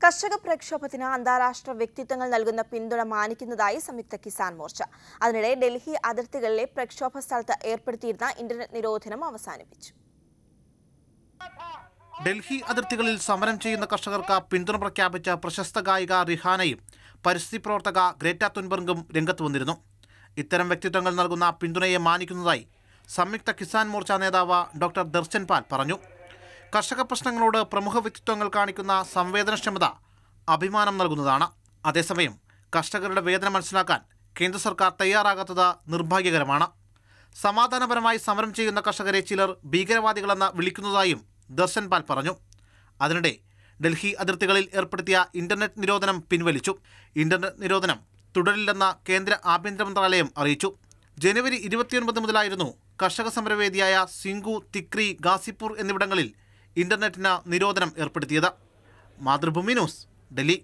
കർഷക പ്രക്ഷോഭത്തിന് അന്താരാഷ്ട്ര വ്യക്തിത്വങ്ങൾ നൽകുന്ന പിന്തുണ മാനിക്കുന്നതായി സംയുക്ത കിസാൻ മോർച്ച അതിനിടെ ഡൽഹി അതിർത്തികളിലെ പ്രക്ഷോഭ സ്ഥലത്ത് ഏർപ്പെടുത്തിയിരുന്ന ഇന്റർനെറ്റ് നിരോധനം അവസാനിപ്പിച്ചു ഡൽഹി അതിർത്തികളിൽ സമരം ചെയ്യുന്ന കർഷകർക്ക് പിന്തുണ പ്രഖ്യാപിച്ച പ്രശസ്ത ഗായിക റിഹാനയും പരിസ്ഥിതി പ്രവർത്തക ഗ്രേറ്റ തുൻബർഗും രംഗത്ത് വന്നിരുന്നു ഇത്തരം വ്യക്തിത്വങ്ങൾ നൽകുന്ന പിന്തുണയെ മാനിക്കുന്നതായി സംയുക്ത കിസാൻ മോർച്ച നേതാവ് ഡോക്ടർ ദർശൻ പാൽ പറഞ്ഞു കർഷക പ്രശ്നങ്ങളോട് പ്രമുഖ വ്യക്തിത്വങ്ങൾ കാണിക്കുന്ന സംവേദനക്ഷമത അഭിമാനം നൽകുന്നതാണ് അതേസമയം കർഷകരുടെ വേദന മനസ്സിലാക്കാൻ കേന്ദ്ര സർക്കാർ തയ്യാറാകാത്തത് നിർഭാഗ്യകരമാണ് സമാധാനപരമായി സമരം ചെയ്യുന്ന കർഷകരെ ചിലർ ഭീകരവാദികളെന്ന് വിളിക്കുന്നതായും ദർശൻ പാൽ പറഞ്ഞു അതിനിടെ ഡൽഹി അതിർത്തികളിൽ ഏർപ്പെടുത്തിയ ഇന്റർനെറ്റ് നിരോധനം പിൻവലിച്ചു ഇന്റർനെറ്റ് നിരോധനം തുടരില്ലെന്ന് കേന്ദ്ര ആഭ്യന്തര മന്ത്രാലയം അറിയിച്ചു ജനുവരി ഇരുപത്തിയൊൻപത് മുതലായിരുന്നു കർഷക സമരവേദിയായ സിംഗു തിക്രി ഗാസിപ്പൂർ എന്നിവിടങ്ങളിൽ ഇന്റർനെറ്റിന് നിരോധനം ഏർപ്പെടുത്തിയത് മാതൃഭൂമി ന്യൂസ് ഡൽഹി